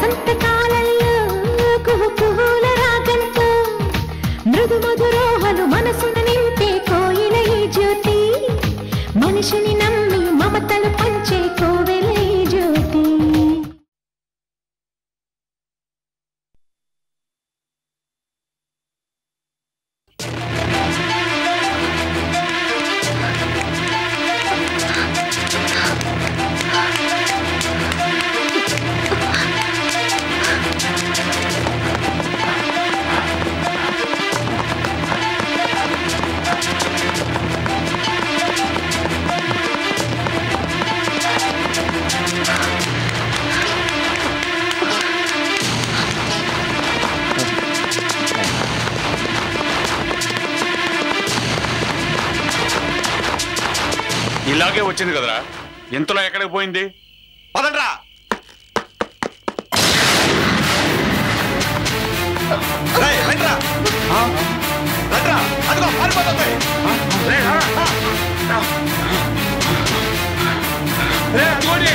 సంతకాలలో కుహు కుహుల రాగంతో మృదు మధురోహలు మనసును నింపే కోయిల ఈ జ్యోతి మనిషిని నమ్మి మమతలు పంచే కోవెల ఈ జ్యోతి ఇలాగే వచ్చింది కదరా ఇంతలో ఎక్కడికి పోయింది పదండ్రా రేయ్, రండ్రా. రండ్రా. అదిగో, పారిపోతుంది. రేయ్, రా, రా. రేయ్, అదిగోండి.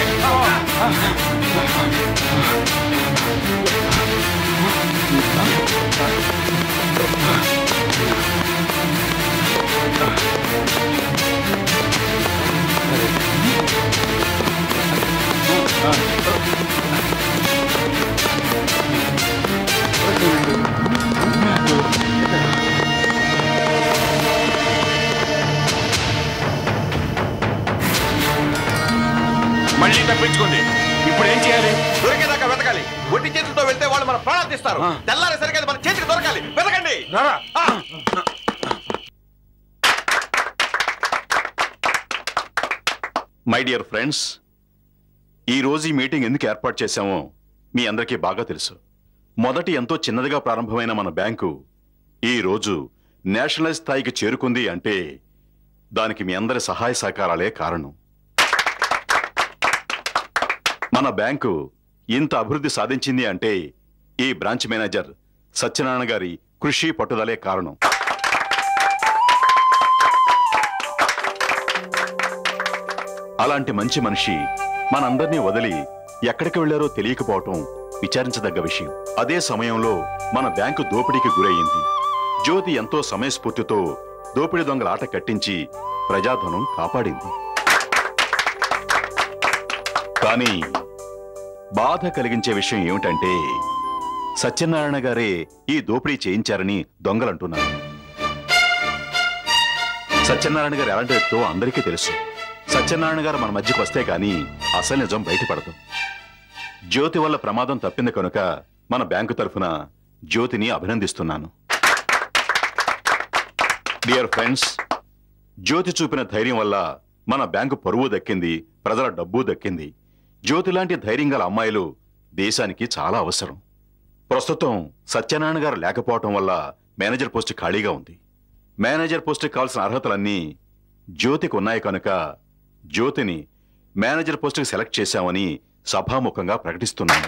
మళ్ళీ తప్పించుకుంది ఇప్పుడు ఏం చేయాలి దొరికేదాకా వెతకాలి ఒట్టి చేతులతో వెళ్తే వాళ్ళు మన ప్రాణాలు తీస్తారు తెల్లారేసరికి అది మన చేతికి దొరకాలి వెతకండి ఆ. మై డియర్ ఫ్రెండ్స్ ఈ రోజు ఈ మీటింగ్ ఎందుకు ఏర్పాటు చేశామో మీ అందరికీ బాగా తెలుసు మొదటి ఎంతో చిన్నదిగా ప్రారంభమైన మన బ్యాంకు ఈ రోజు నేషనల్ స్థాయికి చేరుకుంది అంటే దానికి మీ అందరి సహాయ సహకారాలే కారణం మన బ్యాంకు ఇంత అభివృద్ధి సాధించింది అంటే ఈ బ్రాంచ్ మేనేజర్ సత్యనారాయణ గారి కృషి పట్టుదలే కారణం అలాంటి మంచి మనిషి మనందర్నీ వదిలి ఎక్కడికి వెళ్లారో తెలియకపోవటం విచారించదగ్గ విషయం అదే సమయంలో మన బ్యాంకు దోపిడీకి గురయ్యింది జ్యోతి ఎంతో సమయస్ఫూర్తితో దోపిడీ దొంగల ఆట కట్టించి ప్రజాధనం కాపాడింది కానీ బాధ కలిగించే విషయం ఏమిటంటే సత్యనారాయణ గారే ఈ దోపిడీ చేయించారని దొంగలంటున్నారు సత్యనారాయణ గారు ఎలాంటి వ్యక్తో అందరికీ తెలుసు సత్యనారాయణ గారు మన మధ్యకు వస్తే గాని అసలు నిజం బయటపడదు జ్యోతి వల్ల ప్రమాదం తప్పింది కనుక మన బ్యాంకు తరఫున జ్యోతిని అభినందిస్తున్నాను డియర్ ఫ్రెండ్స్ జ్యోతి చూపిన ధైర్యం వల్ల మన బ్యాంకు పరువు దక్కింది ప్రజల డబ్బు దక్కింది జ్యోతి లాంటి ధైర్యం గల అమ్మాయిలు దేశానికి చాలా అవసరం ప్రస్తుతం సత్యనారాయణ గారు లేకపోవటం వల్ల మేనేజర్ పోస్ట్ ఖాళీగా ఉంది మేనేజర్ పోస్టుకి కావాల్సిన అర్హతలన్నీ జ్యోతికి ఉన్నాయి కనుక జ్యోతిని మేనేజర్ పోస్టుకి సెలెక్ట్ చేశామని సభాముఖంగా ప్రకటిస్తున్నాను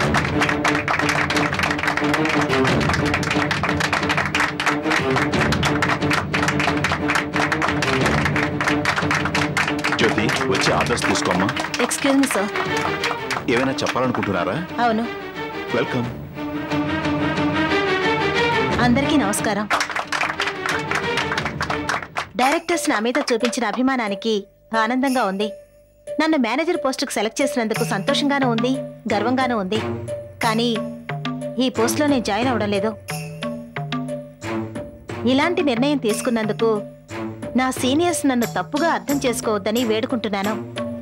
జ్యోతి వచ్చి ఆర్డర్స్ తీసుకోమ్మా ఎక్స్క్యూజ్ మీ సార్ ఏమైనా చెప్పాలనుకుంటున్నారా అవును వెల్కమ్ అందరికీ నమస్కారం డైరెక్టర్స్ నా మీద చూపించిన అభిమానానికి ఆనందంగా ఉంది నన్ను మేనేజర్ పోస్టుకు సెలెక్ట్ చేసినందుకు సంతోషంగానూ ఉంది గర్వంగానూ ఉంది కానీ ఈ పోస్ట్లో నేను జాయిన్ అవడం లేదు ఇలాంటి నిర్ణయం తీసుకున్నందుకు నా సీనియర్స్ నన్ను తప్పుగా అర్థం చేసుకోవద్దని వేడుకుంటున్నాను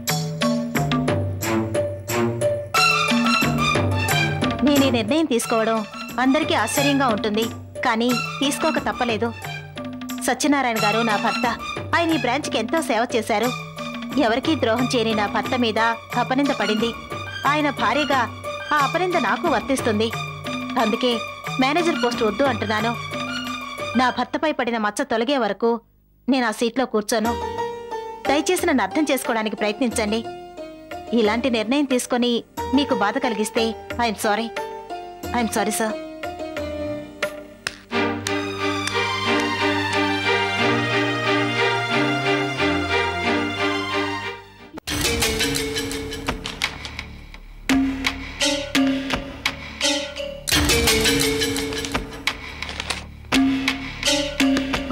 నేను ఈ నిర్ణయం తీసుకోవడం అందరికీ ఆశ్చర్యంగా ఉంటుంది కానీ తీసుకోక తప్పలేదు సత్యనారాయణ గారు నా భర్త ఆయన ఈ బ్రాంచ్కి ఎంతో సేవ చేశారు ఎవరికీ ద్రోహం చేయని నా భర్త మీద అపనింద పడింది ఆయన భార్యగా ఆ అపనింద నాకు వర్తిస్తుంది అందుకే మేనేజర్ పోస్ట్ వద్దు అంటున్నాను నా భర్తపై పడిన మచ్చ తొలగే వరకు నేను ఆ సీట్లో కూర్చోను దయచేసి నన్ను అర్థం చేసుకోవడానికి ప్రయత్నించండి ఇలాంటి నిర్ణయం తీసుకొని మీకు బాధ కలిగిస్తే I'm sorry I'm sorry sir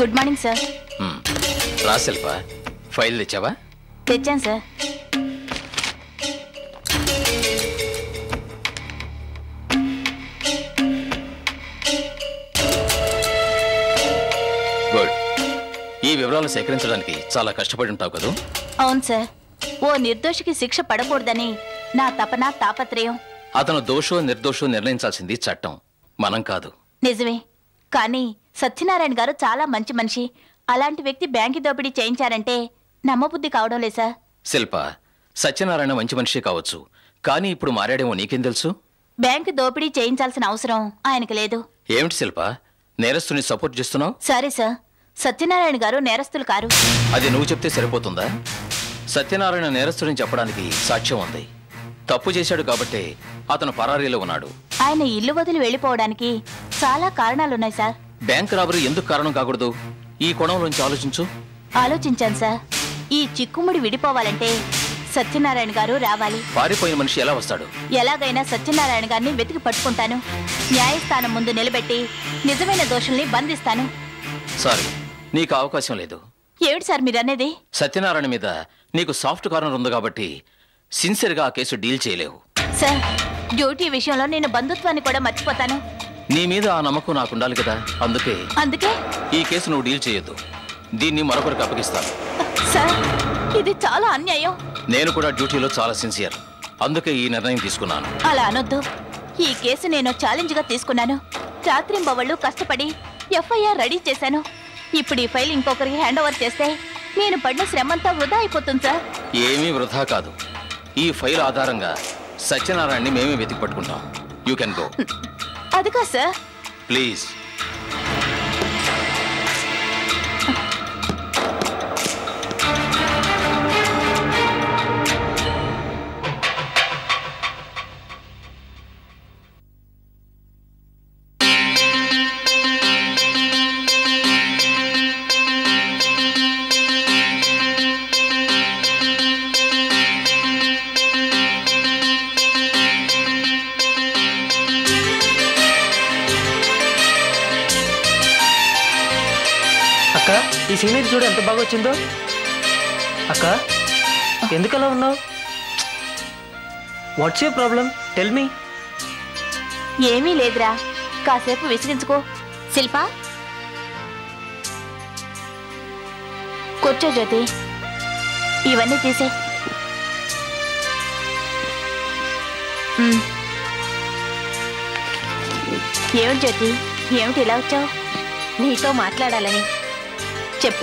good morning sir hmm. రా శిల్ప ఫైల్ తెచ్చావా తెచ్చాను సార్ గుడ్ ఈ వివరాలు సేకరించడానికి చాలా కష్టపడి ఉంటావు కదూ అవును సార్ ఓ నిర్దోషికి శిక్ష పడకూడదని నా తపన తాపత్రయం అతను దోషో నిర్దోషో నిర్ణయించాల్సింది చట్టం మనం కాదు నిజమే కానీ సత్యనారాయణ గారు చాలా మంచి మనిషి అలాంటి వ్యక్తి బ్యాంకు దోపిడీ చేయించారంటే నమ్మబుద్ధి కావడం లేదు సార్ శిల్ప సత్యనారాయణ మంచి మనిషి కావచ్చు కానీ ఇప్పుడు మారాడేమో నీకేం తెలుసు బ్యాంకు దోపిడీ చేయించాల్సిన అవసరం ఆయనకు లేదు ఏమిటి శిల్ప నేరస్తుని సపోర్ట్ చేస్తున్నావు సరే సార్ సత్యనారాయణ గారు నేరస్తులు కారు అది నువ్వు చెప్తే సరిపోతుందా సత్యనారాయణ నేరస్తుడిని చెప్పడానికి సాక్ష్యం ఉంది తప్పు చేశాడు కాబట్టే అతను పరారీలో ఉన్నాడు ఆయన ఇల్లు వదిలి వెళ్ళిపోవడానికి చాలా కారణాలున్నాయి సార్ బ్యాంక్ రాబరీ ఎందుకు కారణం కాకూడదు ఈ కోణంలోంచి ఆలోచించు ఆలోచించాను సార్ ఈ చిక్కుముడి విడిపోవాలంటే సత్యనారాయణ గారు రావాలి పారిపోయిన మనిషి ఎలా వస్తాడు ఎలాగైనా సత్యనారాయణ గారిని వెతికి పట్టుకుంటాను న్యాయస్థానం ముందు నిలబెట్టి నిజమైన దోషుల్ని బంధిస్తాను సారీ నీకు అవకాశం లేదు ఏమిటి సార్ మీరనేది సత్యనారాయణ మీద నీకు సాఫ్ట్ కార్నర్ ఉంది కాబట్టి సిన్సియర్గా ఆ కేసు డీల్ చేయలేవు సార్ డ్యూటీ విషయంలో నేను బంధుత్వాన్ని కూడా మర్చిపోతాను నీ మీద ఆ నమ్మకం నాకు ఉండాలి కదా అందుకే అందుకే ఈ కేసు నువ్వు డీల్ చేయొద్దు దీన్ని మరొకరికి అప్పగిస్తాను సార్ ఇది చాలా అన్యాయం నేను కూడా డ్యూటీలో చాలా సిన్సియర్ అందుకే ఈ నిర్ణయం తీసుకున్నాను అలా అనొద్దు ఈ కేసు నేను ఛాలెంజ్ గా తీసుకున్నాను రాత్రింబవళ్ళు కష్టపడి ఎఫ్ఐఆర్ రెడీ చేశాను ఇప్పుడు ఈ ఫైల్ ఇంకొకరికి హ్యాండ్ ఓవర్ చేస్తే నేను పడిన శ్రమంతా వృధా అయిపోతుంది సార్ ఏమీ వృధా కాదు ఈ ఫైల్ ఆధారంగా సత్యనారాయణని మేమే వెతికి పట్టుకుంటాం యూ కెన్ గో అది కాదు సార్ ప్లీజ్ అక్క ఈ సీనరీ చూడు ఎంత బాగా వచ్చిందో అక్క ఎందుకు అలా ఉన్నావు what's you problem tell me ఏమీ లేదురా కాసేపు విసిగించుకో శిల్ప కూర్చో జ్యోతి ఇవన్నీ తీసే ఏమిటి జ్యోతి ఏమిటి ఇలా వచ్చావు నీతో మాట్లాడాలని చెప్పు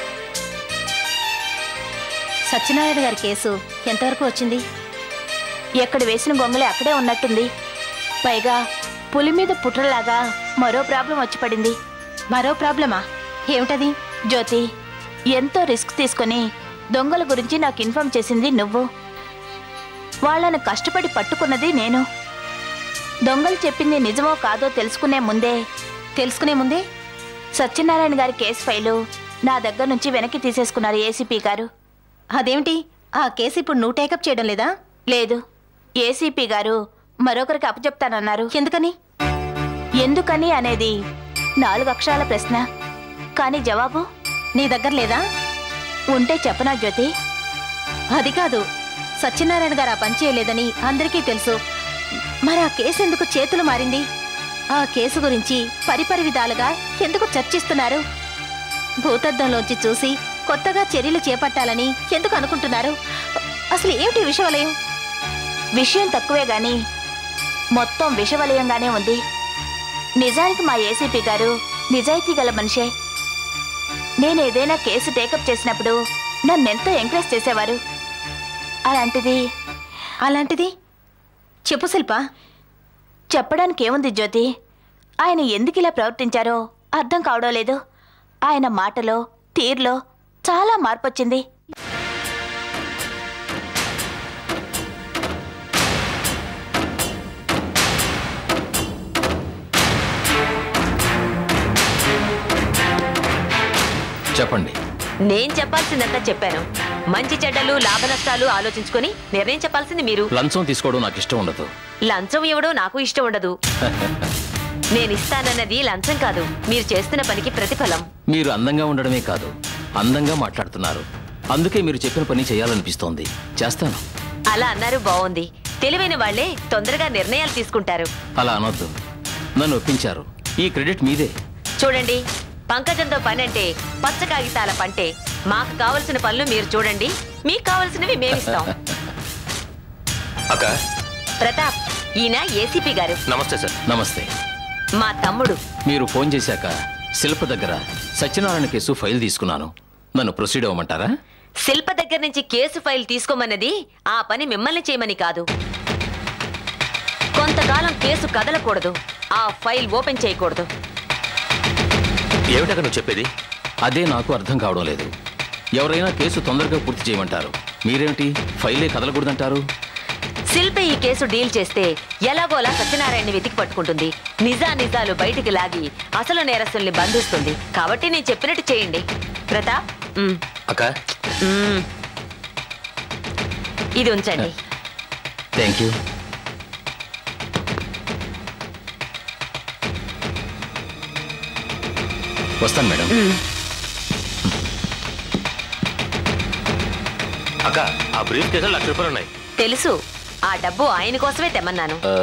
సత్యనారాయణ గారి కేసు ఎంతవరకు వచ్చింది ఎక్కడ వేసిన గొంగళి అక్కడే ఉన్నట్టుంది పైగా పులి మీద పుట్రలాగా మరో ప్రాబ్లం వచ్చి పడింది మరో ప్రాబ్లమా ఏమిటది జ్యోతి ఎంతో రిస్క్ తీసుకొని దొంగల గురించి నాకు ఇన్ఫార్మ్ చేసింది నువ్వు వాళ్ళను కష్టపడి పట్టుకున్నది నేను దొంగలు చెప్పింది నిజమో కాదో తెలుసుకునే ముందే తెలుసుకునే ముందే సత్యనారాయణ గారి కేసు ఫైలు నా దగ్గర నుంచి వెనక్కి తీసేసుకున్నారు ఏసీపీ గారు అదేమిటి ఆ కేసు ఇప్పుడు నువ్వు టేకప్ చేయడం లేదా లేదు ఏసీపీ గారు మరొకరికి అప్పచెప్తానన్నారు ఎందుకని ఎందుకని అనేది నాలుగు అక్షరాల ప్రశ్న కానీ జవాబు నీ దగ్గర లేదా ఉంటే చెప్పనా జ్యోతి అది కాదు సత్యనారాయణ గారు ఆ పని చేయలేదని అందరికీ తెలుసు మరి ఆ కేసు ఎందుకు చేతులు మారింది ఆ కేసు గురించి పరిపరి విధాలుగా ఎందుకు చర్చిస్తున్నారు భూతద్దంలోంచి చూసి కొత్తగా చర్యలు చేపట్టాలని ఎందుకు అనుకుంటున్నారు అసలు ఏమిటి విషవలయం విషయం తక్కువే గాని మొత్తం విషవలయంగానే ఉంది నిజానికి మా ఏసీపీ గారు నిజాయితీ గల మనిషే నేను ఏదైనా కేసు టేకప్ చేసినప్పుడు నన్నెంతో ఎంకరేజ్ చేసేవారు అలాంటిది అలాంటిది చెప్పు శిల్ప చెప్పడానికి ఏముంది జ్యోతి ఆయన ఎందుకు ఇలా ప్రవర్తించారో అర్థం కావడం లేదు ఆయన మాటలో తీరులో చాలా మార్పు వచ్చింది చెప్పండి నేను చెప్పాల్సిందంతా చెప్పాను మంచి చెడ్డలు లాభ నష్టాలు ఆలోచించుకొని నిర్ణయం చెప్పాల్సింది మీరు లంచం తీసుకోవడం నాకు ఇష్టం ఉండదు లంచం ఇవ్వడం నాకు ఇష్టం ఉండదు నేను ఇస్తానన్నది లంచం కాదు మీరు చేస్తున్న పనికి ప్రతిఫలం మీరు అందంగా ఉండడమే కాదు అందంగా మాట్లాడుతున్నారు అందుకే మీరు చెప్పిన పని చేయాలనిపిస్తోంది చేస్తాను అలా అన్నారు బాగుంది తెలివైన వాళ్లే తొందరగా నిర్ణయాలు తీసుకుంటారు అలా అనొద్దు నన్ను ఒప్పించారు ఈ క్రెడిట్ మీదే చూడండి పంకజంతో పని అంటే పచ్చ కాగితాల పంటే మాకు కావలసిన పనులు మీరు చూడండి మీకు కావలసినవి మేమిస్తాం అక్క ప్రతాప్ ఈయన ఏసీపీ గారు నమస్తే సార్ నమస్తే మా తమ్ముడు మీరు ఫోన్ చేశాక శిల్ప దగ్గర సత్యనారాయణ కేసు ఫైల్ తీసుకున్నాను నన్ను ప్రొసీడ్ అవ్వమంటారా శిల్ప దగ్గర నుంచి కేసు ఫైల్ తీసుకోమన్నది ఆ పని మిమ్మల్ని చేయమని కాదు కొంతకాలం కేసు కదలకూడదు ఆ ఫైల్ ఓపెన్ చేయకూడదు ఏమిటక్క నువ్వు చెప్పేది అదే నాకు అర్థం కావడం లేదు ఎవరైనా కేసు తొందరగా పూర్తి చేయమంటారు మీరేమిటి ఫైలే కదలకూడదంటారు శిల్ప ఈ కేసు డీల్ చేస్తే ఎలాగోలా సత్యనారాయణని వెతికి పట్టుకుంటుంది నిజా నిజాలు బయటికి లాగి అసలు నేరస్తుల్ని బంధిస్తుంది కాబట్టి నేను చెప్పినట్టు చేయండి ప్రతాప్ మ్, అక్క మ్. ఇది ఉంచండి థ్యాంక్ యూ వస్తాను మేడం అక్క ఆ బ్రీఫ్ కేసులో లక్ష రూపాయలు ఉన్నాయి తెలుసు ఆ డబ్బు ఆయన కోసమే తెమ్మన్నాను ఆ,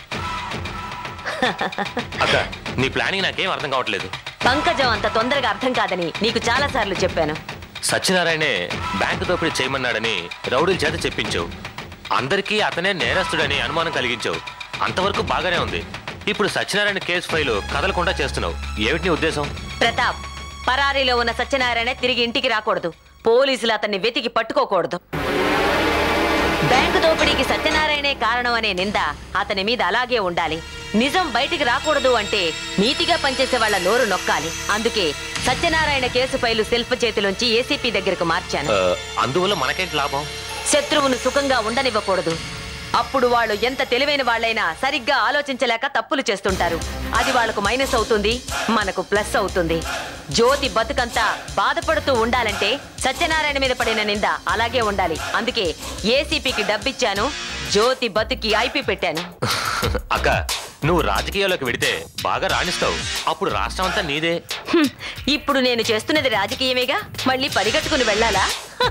అక్క నీ ప్లానింగ్ నాకేం అర్థం కావట్లేదు పంకజం అంత తొందరగా అర్థం కాదని నీకు చాలా సార్లు చెప్పాను సత్యనారాయణే బ్యాంకు దోపిడీ చేయమన్నాడని రౌడీల చేత చెప్పించావు అందరికీ అతనే నేరస్తుడని అనుమానం కలిగించావు అంతవరకు బాగానే ఉంది ఇప్పుడు సత్యనారాయణ కేసు ఫైలు కదలకుండా చేస్తున్నావు ఏమిటి నీ ఉద్దేశం ప్రతాప్ పరారీలో ఉన్న సత్యనారాయణ తిరిగి ఇంటికి రాకూడదు పోలీసులు అతన్ని వెతికి పట్టుకోకూడదు బ్యాంకు దోపిడీకి సత్యనారాయణే కారణం అనే నింద అతని మీద అలాగే ఉండాలి నిజం బయటికి రాకూడదు అంటే నీతిగా పనిచేసే వాళ్ళ నోరు నొక్కాలి అందుకే సత్యనారాయణ కేసు ఫైలు శిల్ప చేతిలోంచి ఏసీపీ దగ్గరకు మార్చాను ఆ, అందువల్ల మనకేంటి లాభం శత్రువును సుఖంగా ఉండనివ్వకూడదు అప్పుడు వాళ్ళు ఎంత తెలివైన వాళ్ళైనా సరిగ్గా ఆలోచించలేక తప్పులు చేస్తుంటారు అది వాళ్ళకు మైనస్ అవుతుంది మనకు ప్లస్ అవుతుంది జ్యోతి బతుకంతా బాధపడుతూ ఉండాలంటే సత్యనారాయణ మీద పడిన నింద అలాగే ఉండాలి అందుకే ఏసీపీకి డబ్బిచ్చాను జ్యోతి బతుకి ఐపీ పెట్టాను అక్క నువ్వు రాజకీయాల్లోకి వెడితే బాగా రాణిస్తావు అప్పుడు రాష్ట్రం అంతా నీదే హ్మ్, ఇప్పుడు నేను చేస్తున్నది రాజకీయమేగా మళ్ళీ పరిగెట్టుకుని వెళ్ళాలా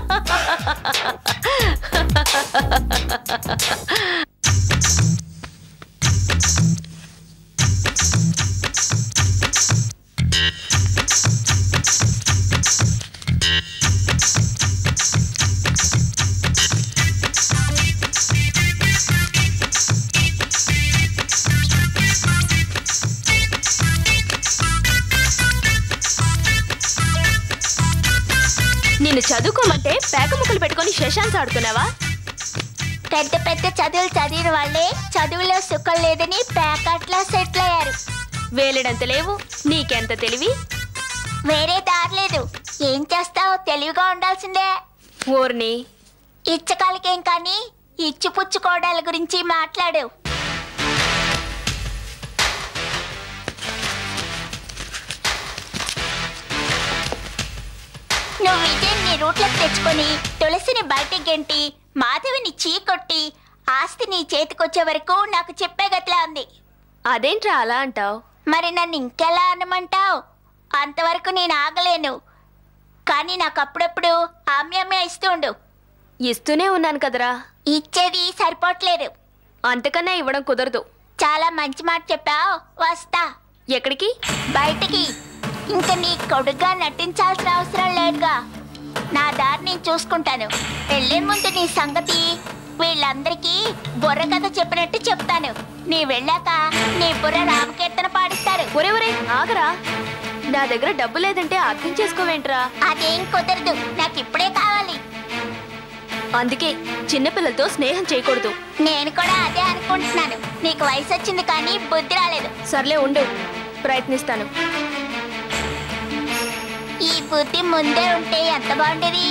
నిన్ను చదువుకోమంటే పేక ముక్కలు పెట్టుకొని శశాంత్ ఆడుతున్నావా పెద్ద పెద్ద చదువులు చదివిన వాళ్ళే చదువులో సుఖం లేదని ప్యాకెట్లా సెటిల్ అయ్యారు వేలెడంత లేవు నీకెంత తెలివి వేరే దారి లేదు ఏం చేస్తావు తెలివిగా ఉండాల్సిందే ఊర్ని ఇచ్చకాలకేం కానీ ఇచ్చిపుచ్చుకోవడాల గురించి మాట్లాడు నువ్వు విజయ్ నీ రూట్లకు తెచ్చుకొని తులసిని బయటికి గెంటి మాధవిని చీకొట్టి ఆస్తి నీ చేతికొచ్చే వరకు నాకు చెప్పే గట్లా ఉంది అదేంట్రా అలా అంటావు మరి నన్ను ఇంకెలా అనమంటావు అంతవరకు నేను ఆగలేను కానీ నాకు అప్పుడప్పుడు ఆమ్యామ్య ఇస్తూ ఉండు ఇస్తూనే ఉన్నాను కదరా ఇచ్చేది సరిపోవట్లేదు అంతకన్నా ఇవ్వడం కుదరదు చాలా మంచి మాట చెప్పావు వస్తా ఎక్కడికి బయటికి ఇంక నీ కొడుగ్గా నటించాల్సిన అవసరం లేదుగా నా దారి నేను చూసుకుంటాను వెళ్ళే ముందు నీ సంగతి వీళ్ళందరికీ బుర్ర కథ చెప్పినట్టు చెప్తాను నీ వెళ్ళాక నీ బుర్ర రామకీర్తన పాడిస్తారు ఒరే ఒరే ఆగరా నా దగ్గర డబ్బు లేదంటే అర్థం చేసుకోవేంట్రా అదేం కుదరదు నాకు ఇప్పుడే కావాలి అందుకే చిన్నపిల్లలతో స్నేహం చేయకూడదు నేను కూడా అదే అనుకుంటున్నాను నీకు వయసు వచ్చింది కానీ బుద్ధి రాలేదు సర్లే ఉండు ప్రయత్నిస్తాను ఈ బుద్ధి ముందే ఉంటే ఎంత బాగుండేది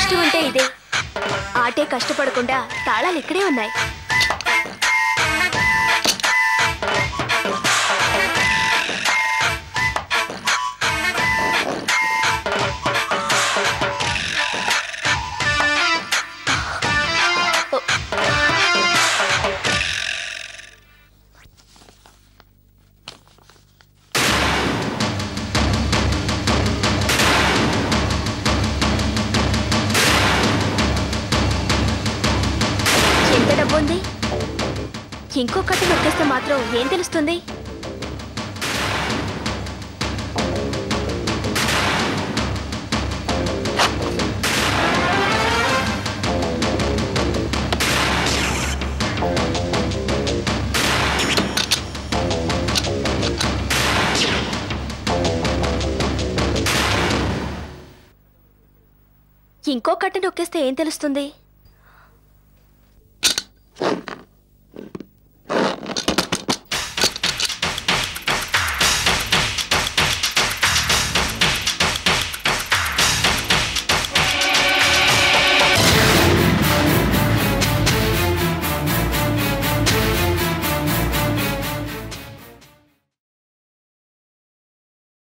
అదృష్టం అంటే ఇదే ఆటే కష్టపడకుండా తాళాలు ఇక్కడే ఉన్నాయి ఎంత డబ్బు ఉంది ఇంకో కట్ట నొక్కేస్తే మాత్రం ఏం తెలుస్తుంది ఇంకో కట్ట నొక్కేస్తే ఏం తెలుస్తుంది